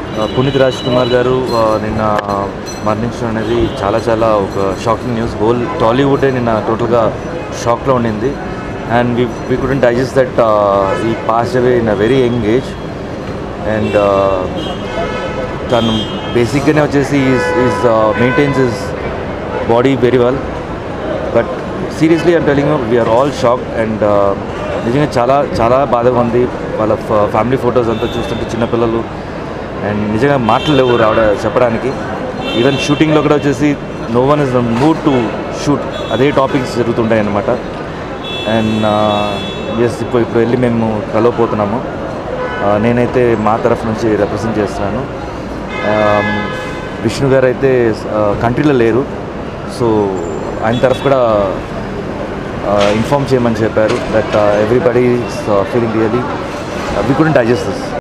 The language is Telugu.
ఆ, పునీత్ రాజ్ కుమార్ గారు ఆ, నిన్న మరణించడం అనేది చాలా చాలా ఒక షాకింగ్ న్యూస్ హోల్ టాలీవుడే నిన్న టోటల్గా షాక్లో ఉండింది and we we couldn't digest that he pass away in a very young age and తను బేసిక్గానే వచ్చేసి is is maintains his body very well but seriously I'm telling we are all shock and నిజంగా చాలా చాలా బాధగా ఉంది వాళ్ళ ఫ్యామిలీ ఫొటోస్ అంతా చూస్తుంటే చిన్నపిల్లలు అండ్ నిజంగా మాటలు లేవు రావడ చెప్పడానికి ఈవెన్ షూటింగ్లో కూడా వచ్చేసి no one is mood to shoot అదే టాపిక్స్ జరుగుతుంటాయి అన్నమాట అండ్ ఎస్ ఇప్పుడు ఇప్పుడు వెళ్ళి మేము కలవపోతున్నాము ఆ, నేనైతే మా తరఫు నుంచి రిప్రజెంట్ చేస్తున్నాను ఆమ్, విష్ణు గారు అయితే కంట్రీలో లేరు సో ఆయన తరఫు కూడా ఇన్ఫామ్ చేయమని చెప్పారు that everybody feeling really we couldn't digest this